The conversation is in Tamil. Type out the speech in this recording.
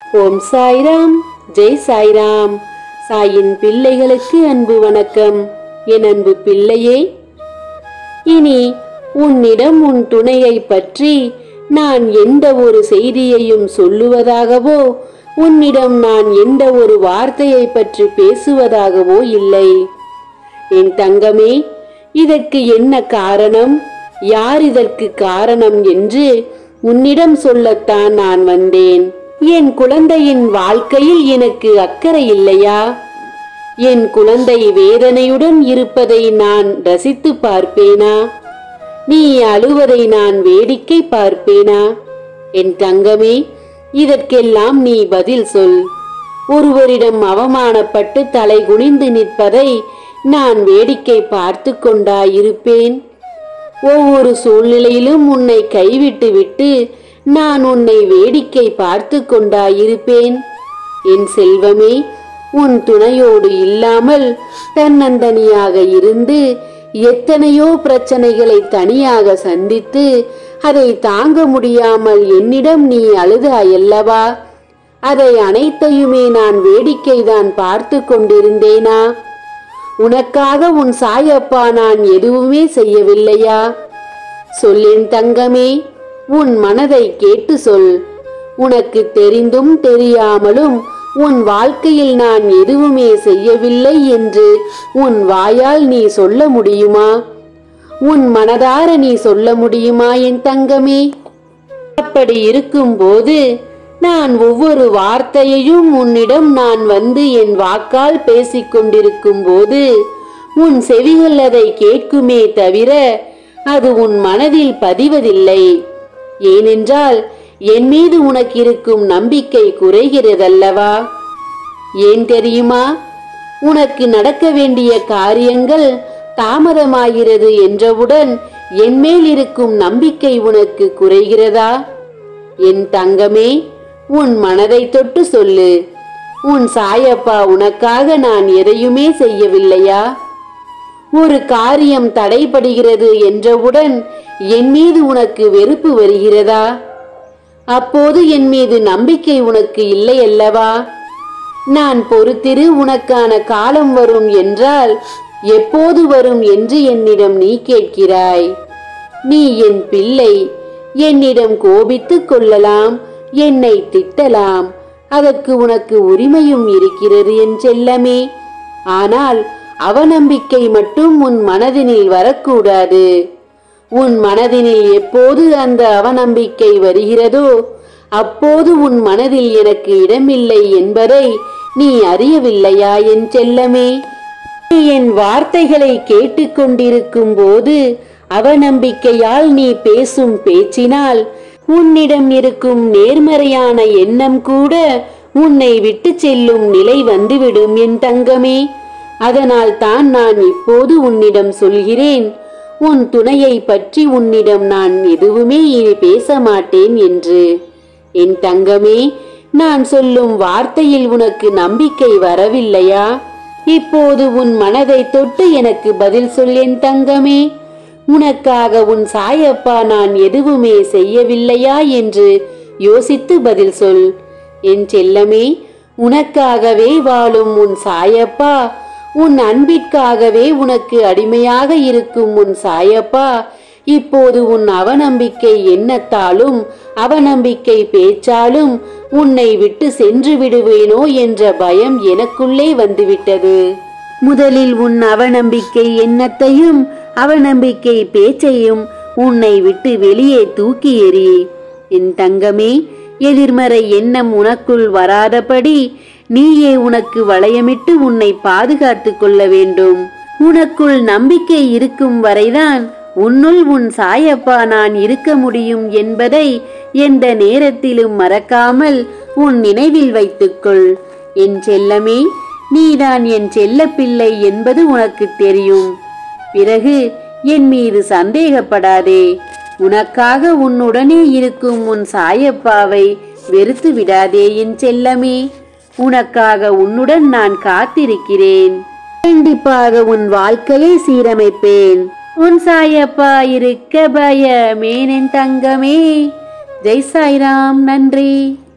ஓம் சாய்ராம் ஜெய் சாய்ராம் சாயின் பிள்ளைகளுக்கு அன்பு வணக்கம் என் அன்பு பிள்ளையே இனி உன்னிடம் உன் துணையை பற்றி நான் எந்த ஒரு செய்தியையும் சொல்லுவதாகவோ உன்னிடம் நான் எந்த ஒரு வார்த்தையை பற்றி பேசுவதாகவோ இல்லை என் தங்கமே இதற்கு என்ன காரணம் யார் இதற்கு காரணம் என்று உன்னிடம் சொல்லத்தான் நான் வந்தேன் என் குழந்தையின் வாழ்க்கையில் எனக்கு அக்கறை இல்லையா என் குழந்தை வேதனையுடன் இருப்பதை நான் ரசித்து பார்ப்பேனா நீ அழுவதை நான் வேடிக்கை பார்ப்பேனா என் தங்கமே இதற்கெல்லாம் நீ பதில் சொல் ஒருவரிடம் அவமானப்பட்டு தலை குனிந்து நிற்பதை நான் வேடிக்கை பார்த்து கொண்டாயிருப்பேன் ஒவ்வொரு சூழ்நிலையிலும் உன்னை கைவிட்டு விட்டு நான் உன்னை வேடிக்கை பார்த்து கொண்டாயிருப்பேன் என் செல்வமே உன் துணையோடு இல்லாமல் தன்னந்தனியாக இருந்து எத்தனையோ பிரச்சனைகளை தனியாக சந்தித்து அதை தாங்க முடியாமல் என்னிடம் நீ அழுதாயல்லவா அதை அனைத்தையுமே நான் வேடிக்கைதான் பார்த்து கொண்டிருந்தேனா உனக்காக உன் சாயப்பா நான் எதுவுமே செய்யவில்லையா சொல்லேன் தங்கமே உன் மனதை கேட்டு சொல் உனக்கு தெரிந்தும் தெரியாமலும் உன் வாழ்க்கையில் நான் எதுவுமே செய்யவில்லை என்று உன் வாயால் நீ சொல்ல முடியுமா உன் மனதார நீ சொல்ல முடியுமா என் தங்கமே அப்படி இருக்கும்போது நான் ஒவ்வொரு வார்த்தையையும் உன்னிடம் நான் வந்து என் வாக்கால் பேசிக் கொண்டிருக்கும் போது உன் செவிகள் அதை கேட்குமே தவிர அது உன் மனதில் பதிவதில்லை ஏனென்றால் என் மீது உனக்கு இருக்கும் நம்பிக்கை குறைகிறதல்லவா ஏன் தெரியுமா உனக்கு நடக்க வேண்டிய காரியங்கள் தாமதமாகிறது என்றவுடன் என் மேல் இருக்கும் நம்பிக்கை உனக்கு குறைகிறதா என் தங்கமே உன் மனதை தொட்டு சொல்லு உன் சாயப்பா உனக்காக நான் எதையுமே செய்யவில்லையா ஒரு காரியம் தடைபடுகிறது என்றவுடன் என் மீது உனக்கு வெறுப்பு வருகிறதா அப்போது என் மீது நம்பிக்கை உனக்கு இல்லை அல்லவா நான் பொறுத்திரு உனக்கான காலம் வரும் என்றால் எப்போது வரும் என்று என்னிடம் நீ கேட்கிறாய் நீ என் பிள்ளை என்னிடம் கோபித்துக் கொள்ளலாம் என்னை திட்டலாம் அதற்கு உனக்கு உரிமையும் இருக்கிறது என் செல்லமே ஆனால் அவநம்பிக்கை மட்டும் உன் மனதினில் வரக்கூடாது உன் மனதினில் எப்போது அந்த அவநம்பிக்கை வருகிறதோ அப்போது உன் மனதில் எனக்கு இடமில்லை என்பதை நீ அறியவில்லையா என் செல்லமே நீ என் வார்த்தைகளை கேட்டுக்கொண்டிருக்கும் போது அவநம்பிக்கையால் நீ பேசும் பேச்சினால் உன்னிடம் இருக்கும் நேர்மறையான எண்ணம் கூட உன்னை விட்டு செல்லும் நிலை வந்துவிடும் என் தங்கமே அதனால் தான் நான் இப்போது உன்னிடம் சொல்கிறேன் உன் துணையை பற்றி உன்னிடம் நான் எதுவுமே இனி பேச மாட்டேன் என்று என் தங்கமே நான் சொல்லும் வார்த்தையில் உனக்கு நம்பிக்கை வரவில்லையா இப்போது உன் மனதை தொட்டு எனக்கு பதில் சொல் என் தங்கமே உனக்காக உன் சாயப்பா நான் எதுவுமே செய்யவில்லையா என்று யோசித்து பதில் சொல் என் செல்லமே உனக்காகவே வாழும் உன் சாயப்பா உன் அன்பிற்காகவே உனக்கு அடிமையாக இருக்கும் உன் சாயப்பா இப்போது உன் அவநம்பிக்கை எண்ணத்தாலும் அவநம்பிக்கை பேச்சாலும் உன்னை விட்டு சென்று விடுவேனோ என்ற பயம் எனக்குள்ளே வந்துவிட்டது முதலில் உன் அவநம்பிக்கை எண்ணத்தையும் அவநம்பிக்கை பேச்சையும் உன்னை விட்டு வெளியே தூக்கி எறி என் தங்கமே எதிர்மறை எண்ணம் உனக்குள் வராதபடி நீயே உனக்கு வளையமிட்டு உன்னை பாதுகாத்துக் கொள்ள வேண்டும் உனக்குள் நம்பிக்கை இருக்கும் வரைதான் உன்னுள் உன் சாயப்பா நான் இருக்க முடியும் என்பதை எந்த நேரத்திலும் மறக்காமல் உன் நினைவில் வைத்துக்கொள் என் செல்லமே நீதான் என் செல்ல பிள்ளை என்பது உனக்கு தெரியும் பிறகு என் மீது சந்தேகப்படாதே உனக்காக உன்னுடனே இருக்கும் உன் சாயப்பாவை வெறுத்து விடாதே என் செல்லமே உனக்காக உன்னுடன் நான் காத்திருக்கிறேன் கண்டிப்பாக உன் வாழ்க்கையை சீரமைப்பேன் உன் சாயப்பா இருக்க பயமேன் என் தங்கமே ஜெய் சாய்ராம் நன்றி